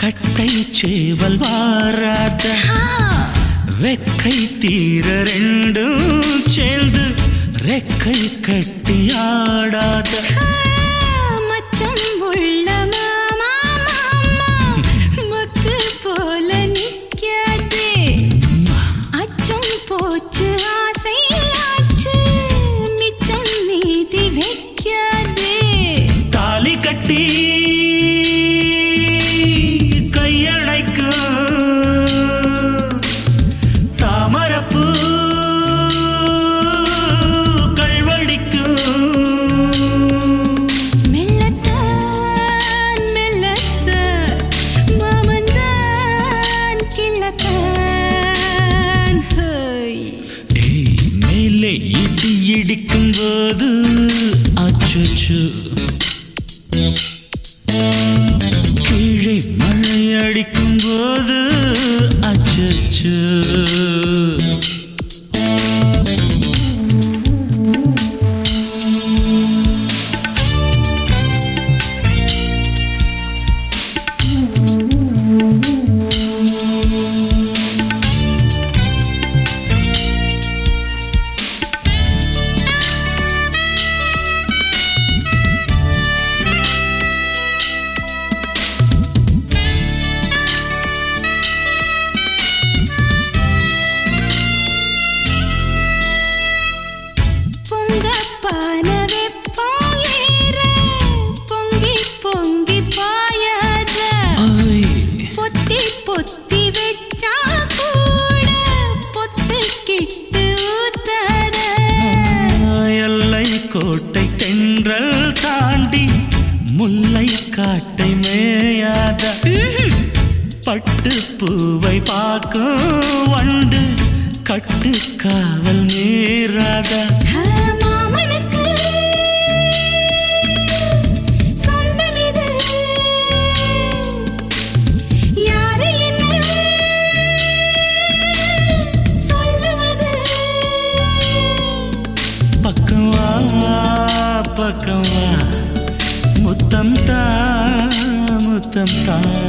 கட்டை சேவல் வாராத வெக்கை தீர ரெண்டும் சேர்ந்து ரெக்கை கட்டி ஆடாத மச்சம் உள்ள மாமா மாமா மக்கு போல நிக்காதே அச்சம் போச்சு ஆசையாச்சு மிச்சம் மீதி வைக்காதே தாலி கட்டி கையடைக்கும் தாமரப்பூ கழ்வடிக்கும் மெல்லத்தான் மெல்லத்தான் மாமன்தான் கிள்ளத்தான் ஹோய் ஏய், மேலே இடி இடிக்கும் போது அச்சோ கீழே மழை அடிக்கும் போது அச்சோ பொங்க பான வெப்பம் ஏற பொங்கி பொங்கி பாயாத ஐ பொத்தி பொத்தி வச்சா கூட பொத்து கிட்டு ஊத்தாத எல்லை கோட்டை தென்றல் தாண்டி முல்லை காட்டை மேயாத பட்டு பூவை பார்க்கும் வண்டு கட்டு காவல் மீறாத ஆ, மாமனுக்கு சொந்தம் இது. யாரு என்ன சொல்லுவது பக்கம் வா பக்கம் வா முத்தம் தா முத்தம் தா